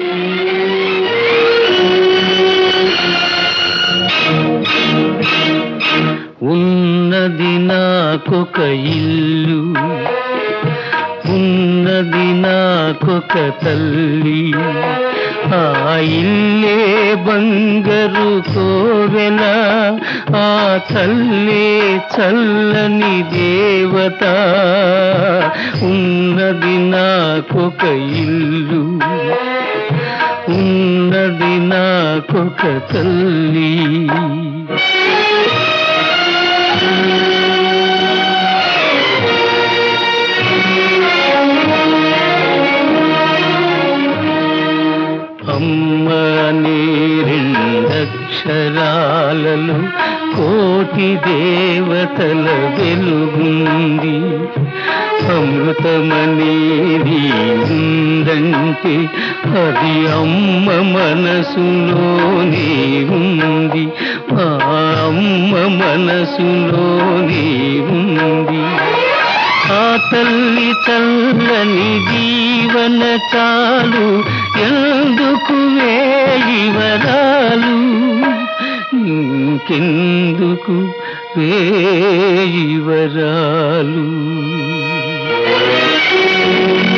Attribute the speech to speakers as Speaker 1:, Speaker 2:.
Speaker 1: ఉన్నది నాకొక ఇల్లు ఉన్నది నాకొక తల్లి ఆ ఇల్లే బంగరు కోవెల ఆ తల్లే చల్లని దేవత ఉన్నది నాకొక ఇల్లు ఉన్నది నాకొక తల్లి అమ్మ అనే రెండక్షరాలలో కోటి దేవతల వెలుగుంది అమృతమనేది ఉందంటే అది అమ్మ మనసులోనే ఉంది ఆ అమ్మ మనసులోనే ఉంది ఆ తల్లి చల్లని జీవన చాలు ఎందుకు వేయివరాలు ఇంకెందుకు వేయివరాలు